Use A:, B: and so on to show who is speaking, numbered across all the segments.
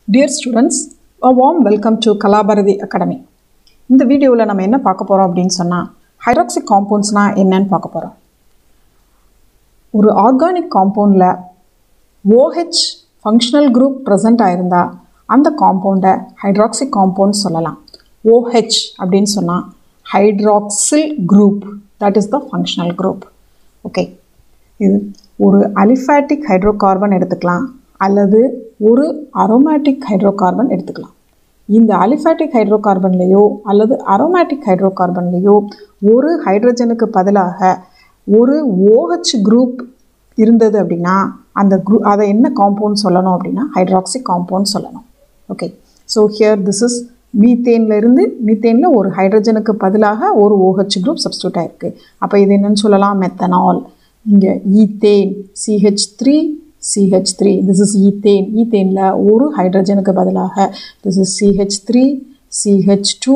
A: dear students a warm welcome to Kalabharathi academy இந்த வீடியோவில் நம்ம என்ன பார்க்க போகிறோம் அப்படின்னு சொன்னால் ஹைட்ராக்சிக் காம்பவுண்ட்ஸ்னால் என்னன்னு பார்க்க போகிறோம் ஒரு ஆர்கானிக் காம்பவுண்டில் ஓஹெச் ஃபங்க்ஷனல் குரூப் ப்ரெசண்ட் ஆயிருந்தா அந்த காம்பவுண்டை ஹைட்ராக்சிக் காம்பவுண்ட் சொல்லலாம் ஓஹெச் அப்படின்னு சொன்னால் hydroxyl group that is the functional group okay இது ஒரு அலிஃபேட்டிக் ஹைட்ரோகார்பன் எடுத்துக்கலாம் அல்லது ஒரு அரோமேட்டிக் ஹைட்ரோகார்பன் எடுத்துக்கலாம் இந்த அலிஃபேட்டிக் ஹைட்ரோகார்பன்லேயோ அல்லது அரோமேட்டிக் ஹைட்ரோகார்பன்லேயோ ஒரு ஹைட்ரஜனுக்கு பதிலாக ஒரு ஓஹெச் குரூப் இருந்தது அப்படின்னா அந்த குரூ அதை என்ன காம்பவுண்ட் சொல்லணும் அப்படின்னா ஹைட்ராக்சிக் காம்பவுண்ட் சொல்லணும் okay so here this is மீத்தேன்ல இருந்து மீத்தேனில் ஒரு ஹைட்ரஜனுக்கு பதிலாக ஒரு OH குரூப் சப்ஸ்டியூட் ஆயிருக்கு அப்போ இது என்னன்னு சொல்லலாம் மெத்தனால் இங்கே ethane C H three C H three this is ethane ஈத்தேனில் ஒரு ஹைட்ரஜனுக்கு பதிலாக this is C H three C H two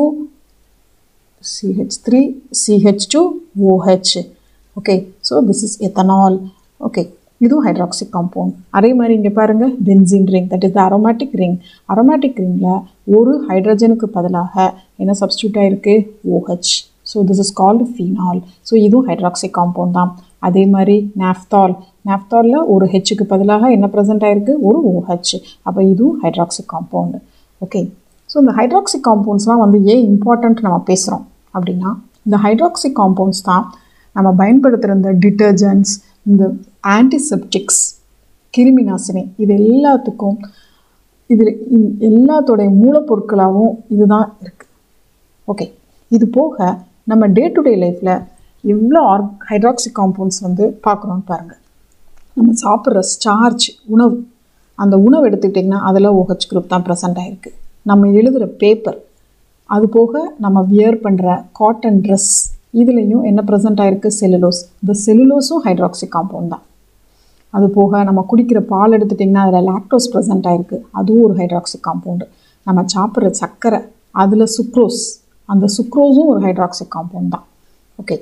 A: C H three C H two O H okay so this is ethanol okay இதுவும் ஹைட்ராக்சிக் காம்பவுண்ட் அதே மாதிரி இங்கே பாருங்கள் benzene ring that is the aromatic ring aromatic ரிங்கில் ஒரு ஹைட்ரஜனுக்கு பதிலாக என்ன சப்ஸ்டியூட் ஆயிருக்கு OH so this is called phenol so இதுவும் ஹைட்ராக்சிக் காம்பவுண்ட் தான் அதே மாதிரி நாஃப்தால் நாஃப்தாலில் ஒரு ஹெச்சுக்கு பதிலாக என்ன ப்ரெசென்ட் ஆயிருக்கு ஒரு OH அப்போ இதுவும் ஹைட்ராக்சிக் காம்பவுண்டு ஓகே ஸோ இந்த ஹைட்ராக்சிக் காம்பவுண்ட்ஸ்லாம் வந்து ஏன் இம்பார்ட்டன்ட் நம்ம பேசுகிறோம் அப்படின்னா இந்த ஹைட்ராக்சிக் காம்பவுண்ட்ஸ் தான் நம்ம பயன்படுத்துகிற இந்த டிட்டர்ஜென்ட்ஸ் இந்த ஆன்டிசெப்டிக்ஸ் கிருமி நாசினி இது எல்லாத்துக்கும் இதில் எல்லாத்தோடைய மூலப்பொருட்களாகவும் இதுதான் இருக்குது ஓகே இது போக நம்ம டே டு டே லைஃப்பில் எவ்வளோ ஆர் ஹைட்ராக்சிக் காம்பவுண்ட்ஸ் வந்து பார்க்குறோன்னு பாருங்கள் நம்ம சாப்பிட்ற ஸ்டார்ச் உணவு அந்த உணவு எடுத்துக்கிட்டிங்கன்னா அதில் OH குரூப் தான் ப்ரெசென்ட் ஆகிருக்கு நம்ம எழுதுகிற பேப்பர் அது போக நம்ம வியர் பண்ணுற காட்டன் ட்ரெஸ் இதுலேயும் என்ன ப்ரெசென்ட் ஆகிருக்கு செல்லுலோஸ் இந்த செல்லுலோஸும் ஹைட்ராக்சிக் காம்பவுண்ட் தான் அது போக நம்ம குடிக்கிற பால் எடுத்துட்டிங்கன்னா அதில் லாக்டோஸ் ப்ரெசென்ட் ஆகிருக்கு அதுவும் ஒரு ஹைட்ராக்சிக் காம்பவுண்டு நம்ம சாப்பிட்ற சர்க்கரை அதில் சுக்ரோஸ் அந்த சுக்ரோஸும் ஒரு ஹைட்ராக்சிக் காம்பவுண்ட் தான் ஓகே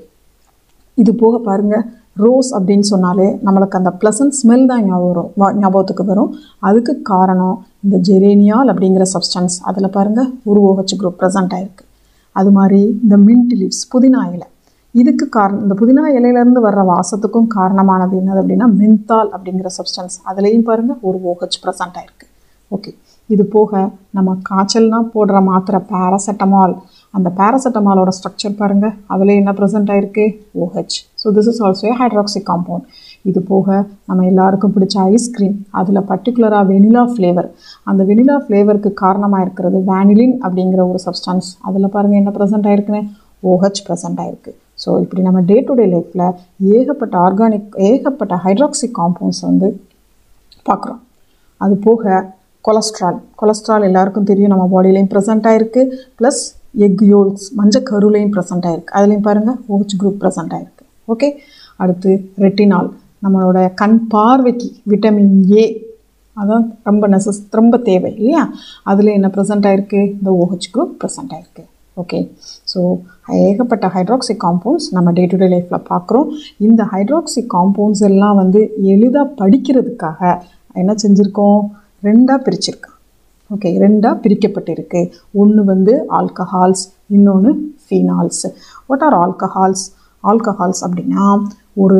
A: இது போக பாருங்கள் ரோஸ் அப்படின்னு சொன்னாலே நம்மளுக்கு அந்த ப்ளசன்ட் ஸ்மெல் தான் ஞாபகம் வரும் வா- ஞாபகத்துக்கு வரும் அதுக்கு காரணம் இந்த ஜெரேனியால் அப்படிங்கிற சப்ஸ்டன்ஸ் அதில் பாருங்கள் ஒரு OH குரூப் ப்ரெசென்ட் ஆயிருக்கு அது மாதிரி இந்த மின்ட் லீவ்ஸ் புதினா இலை இதுக்கு காரணம் இந்த புதினா இலையிலேருந்து வர்ற வாசத்துக்கும் காரணமானது என்னது அப்படின்னா மென்தால் அப்படிங்கிற சப்ஸ்டன்ஸ் அதுலேயும் பாருங்கள் ஒரு OH ப்ரெசென்ட் ஆயிருக்கு ஓகே இது போக நம்ம காய்ச்சல்னா போடுற மாத்திரை பேராசெட்டமால் அந்த பேராசெட்டமாலோட ஸ்ட்ரக்சர் பாருங்கள் அதில் என்ன ப்ரெசென்ட் ஆயிருக்கு OH so this is also a hydroxic compound இது போக நம்ம எல்லாருக்கும் பிடிச்ச ஐஸ்கிரீம் அதில் பர்டிகுலராக வெனிலா ஃப்ளேவர் அந்த வெனிலா ஃப்ளேவருக்கு காரணமாக இருக்கிறது வேனிலின் அப்படிங்கிற ஒரு சப்ஸ்டன்ஸ் அதில் பாருங்கள் என்ன ப்ரெசென்ட் ஆயிருக்குன்னு OH ப்ரெசென்ட் ஆயிருக்கு ஸோ இப்படி நம்ம டே டு டே லைஃப்பில் ஏகப்பட்ட ஆர்கானிக் ஏகப்பட்ட ஹைட்ராக்சிக் காம்பவுண்ட்ஸ் வந்து பார்க்குறோம் அது போக கொலஸ்ட்ரால் கொலஸ்ட்ரால் எல்லாருக்கும் தெரியும் நம்ம பாடியிலையும் ப்ரெசென்ட் ஆயிருக்கு ப்ளஸ் எக் யோல்ஸ் மஞ்சள் கருலையும் ப்ரெசென்ட் ஆயிருக்கு அதுலேயும் பாருங்கள் OH குரூப் ப்ரெசென்ட் ஆயிருக்கு ஓகே அடுத்து ரெட்டினால் நம்மளோட கண் பார்வைக்கு விட்டமின் ஏ அதான் ரொம்ப நெசஸ் ரொம்ப தேவை இல்லையா அதில் என்ன ப்ரெசென்ட் ஆயிருக்கு இந்த OH குரூப் ப்ரெசென்ட் ஆயிருக்கு ஓகே ஸோ ஏகப்பட்ட ஹைட்ராக்சிக் காம்பவுண்ட்ஸ் நம்ம டே டு டே லைஃப்பில் பார்க்குறோம் இந்த ஹைட்ராக்சிக் காம்பவுண்ட்ஸ் எல்லாம் வந்து எளிதாக படிக்கிறதுக்காக என்ன செஞ்சுருக்கோம் ரெண்டாக பிரிச்சிருக்கோம் ஓகே ரெண்டாக பிரிக்கப்பட்டிருக்கு ஒன்று வந்து ஆல்கஹால்ஸ் இன்னொன்று phenols what are alcohols alcohols அப்படின்னா ஒரு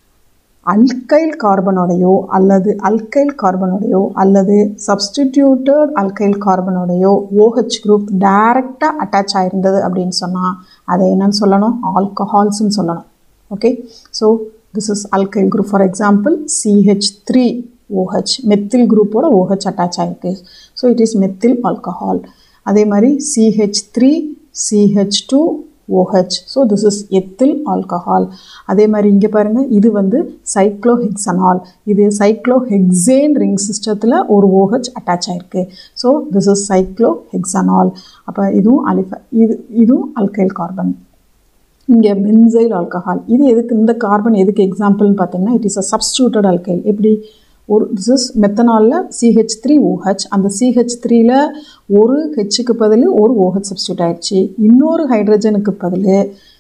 A: அல்கைல் கார்பனோடையோ அல்லது அல்கைல் கார்பனோடையோ அல்லது சப்ஸ்டிடியூட்டட் அல்கைல் கார்பனோடையோ OH குரூப் டைரெக்டாக அட்டாச் ஆயிருந்தது அப்படின்னு சொன்னால் அதை என்னன்னு சொல்லணும் ஆல்கஹால்ஸ்னு சொல்லணும் okay so this is alkyl group for example C H three OH methyl குரூப்போட OH அட்டாச் ஆயிருக்கு so it is methyl alcohol அதே மாதிரி C H three C H two OH so this is ethyl alcohol அதே மாதிரி இங்கே பாருங்கள் இது வந்து சைக்ளோஹெக்சனால் இது சைக்ளோஹெக்சேன் ரிங் சிஸ்டத்தில் ஒரு OH அட்டாச் ஆயிருக்கு ஸோ திஸ் இஸ் சைக்ளோஹெக்சனால் அப்போ இதுவும் அலிஃப இது இதுவும் அல்கைல் கார்பன் இங்கே பென்சைல் ஆல்கஹால் இது எதுக்கு இந்த கார்பன் எதுக்கு எக்ஸாம்பிள்னு பார்த்தீங்கன்னா it is a substituted alkyl எப்படி ஒரு திஸ் இஸ் மெத்தனாலில் சிஹெச் த்ரீ ஓஹெச் அந்த சிஹெச் த்ரீல ஒரு ஹெச்சுக்கு பதில் ஒரு ஓஹெச் சப்ஸ்டியூட் ஆயிடுச்சு இன்னொரு ஹைட்ரஜனுக்கு பதில்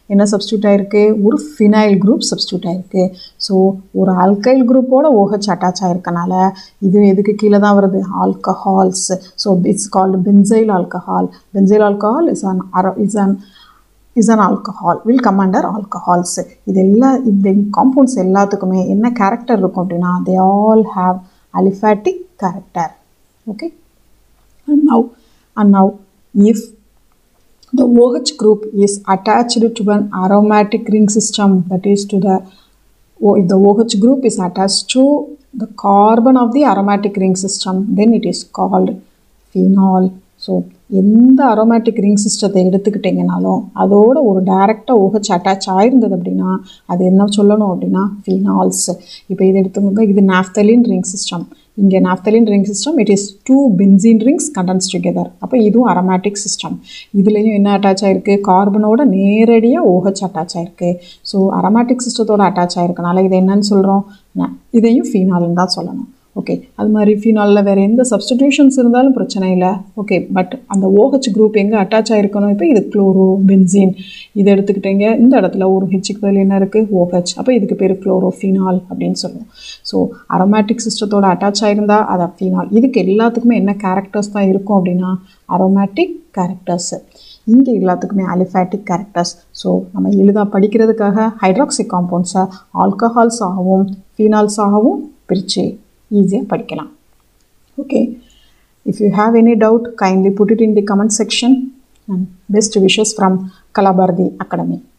A: என்ன சப்ஸ்டியூட் ஆயிருக்கு ஒரு ஃபினைல் குரூப் சப்ஸ்டியூட் ஆயிருக்கு ஸோ ஒரு ஆல்கைல் குரூப்போட OH அட்டாச் ஆயிருக்கனால இது எதுக்கு கீழே தான் வருது alcohols so it's called benzyl alcohol benzyl alcohol is an is an is an alcohol will come under alcohols இது எல்லா இந்த காம்பவுண்ட்ஸ் எல்லாத்துக்குமே என்ன கேரக்டர் இருக்கும் அப்படின்னா they all have aliphatic character okay and now and now if the OH group is attached to an aromatic ring system that is to the oh, if the OH group is attached to the carbon of the aromatic ring system then it is called phenol so எந்த aromatic ring சிஸ்டத்தை எடுத்துக்கிட்டிங்கனாலும் அதோட ஒரு டைரெக்டாக OH attach ஆயிருந்தது அப்படின்னா அது என்ன சொல்லணும் அப்படின்னா ஃபினால்ஸ் இப்போ இது எடுத்துக்கோங்க இது நாஃப்தலின் ரிங் சிஸ்டம் இங்கே naphthalene ring system it is two benzene rings condensed together அப்போ இதுவும் அரோமேட்டிக் சிஸ்டம் இதுலேயும் என்ன அட்டாச் ஆயிருக்கு கார்பனோட நேரடியாக OH அட்டாச் ஆயிருக்கு ஸோ அரோமேட்டிக் சிஸ்டத்தோட அட்டாச் ஆயிருக்கனால இது என்னன்னு சொல்கிறோம் இதையும் ஃபீனால்னு தான் சொல்லணும் ஓகே அது மாதிரி ஃபீனாலில் வேறு எந்த சப்ஸ்டிடியூஷன்ஸ் இருந்தாலும் பிரச்சனை இல்லை ஓகே பட் அந்த OH குரூப் எங்கே அட்டாச் ஆகிருக்கணும் இப்போ இது குளோரோ பென்சீன் இதை எடுத்துக்கிட்டீங்க இந்த இடத்துல ஒரு ஹெச்சுக்கு பதில் என்ன இருக்குது OH அப்போ இதுக்கு பேர் குளோரோஃபீனால் அப்படின்னு சொல்லுவோம் ஸோ அரோமேட்டிக் சிஸ்டத்தோட அட்டாச் ஆயிருந்தா அதை ஃபீனால் இதுக்கு எல்லாத்துக்குமே என்ன கேரக்டர்ஸ் தான் இருக்கும் அப்படின்னா அரோமேட்டிக் கேரக்டர்ஸ் இங்கே எல்லாத்துக்குமே அலிஃபேட்டிக் கேரக்டர்ஸ் ஸோ நம்ம எளிதாக படிக்கிறதுக்காக ஹைட்ராக்சிக் காம்பவுண்ட்ஸை ஆல்கஹால்ஸ் ஆகவும் ஃபீனால்ஸ் ஆகவும் பிரித்து ஈஸியாக படிக்கலாம் okay if you have any doubt kindly put it in the comment section and best wishes from Kalabharathi academy